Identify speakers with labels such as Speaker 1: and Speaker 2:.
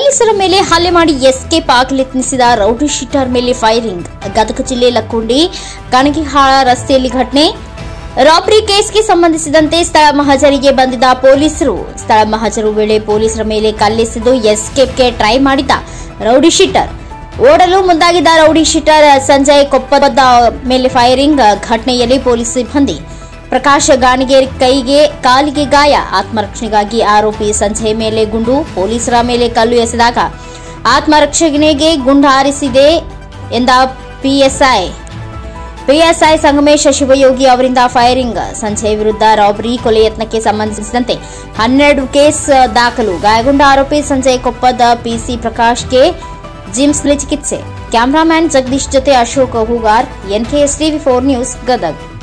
Speaker 1: ಪೊಲೀಸರ ಮೇಲೆ ಹಲ್ಲೆ ಮಾಡಿ ಎಸ್ಕೇಪ್ ಆಗಲೆತ್ನಿಸಿದ ರೌಡಿ ಶೀಟರ್ ಮೇಲೆ ಫೈರಿಂಗ್ ಗದಗ ಜಿಲ್ಲೆ ಲಕ್ಕುಂಡಿ ಕಣಗಿಹಾಳ ರಸ್ತೆಯಲ್ಲಿ ಘಟನೆ ರಾಬ್ರಿ ಕೇಸ್ಗೆ ಸಂಬಂಧಿಸಿದಂತೆ ಸ್ಥಳ ಮಹಜರಿಗೆ ಬಂದಿದ್ದ ಪೊಲೀಸರು ಸ್ಥಳ ಮಹಜರು ವೇಳೆ ಪೊಲೀಸರ ಮೇಲೆ ಕಲ್ಲೆಸೆದು ಎಸ್ಕೇಪ್ಗೆ ಟ್ರೈ ಮಾಡಿದ ರೌಡಿ ಶೀಟರ್ ಓಡಲು ಮುಂದಾಗಿದ್ದ ರೌಡಿ ಶೀಟರ್ ಸಂಜಯ್ ಕೊಪ್ಪದ ಮೇಲೆ ಫೈರಿಂಗ್ ಘಟನೆಯಲ್ಲಿ ಪೊಲೀಸ್ ಸಿಬ್ಬಂದಿ ಪ್ರಕಾಶ್ ಗಾಣಿಗೇರಿ ಕೈಗೆ ಕಾಲಿಗೆ ಗಾಯ ಆತ್ಮರಕ್ಷಣೆಗಾಗಿ ಆರೋಪಿ ಸಂಜಯ್ ಮೇಲೆ ಗುಂಡು ಪೊಲೀಸರ ಮೇಲೆ ಕಲ್ಲು ಎಸೆದಾಗ ಆತ್ಮರಕ್ಷಣೆಗೆ ಗುಂಡು ಹಾರಿಸಿದೆ ಎಂದ ಪಿಎಸ್ಐ ಪಿಎಸ್ಐ ಸಂಗಮೇಶ ಶಿವಯೋಗಿ ಅವರಿಂದ ಫೈರಿಂಗ್ ಸಂಜಯ್ ವಿರುದ್ಧ ರಾಬರಿ ಕೊಲೆ ಯತ್ನಕ್ಕೆ ಸಂಬಂಧಿಸಿದಂತೆ ಹನ್ನೆರಡು ಕೇಸ್ ದಾಖಲು ಗಾಯಗೊಂಡ ಆರೋಪಿ ಸಂಜಯ್ ಕೊಪ್ಪದ ಪಿಸಿ ಪ್ರಕಾಶ್ಗೆ ಜಿಮ್ಸ್ನಲ್ಲಿ ಚಿಕಿತ್ಸೆ ಕ್ಯಾಮರಾಮ್ಯಾನ್ ಜಗದೀಶ್ ಜೊತೆ Ashok Hoogar NKS TV four news Gadag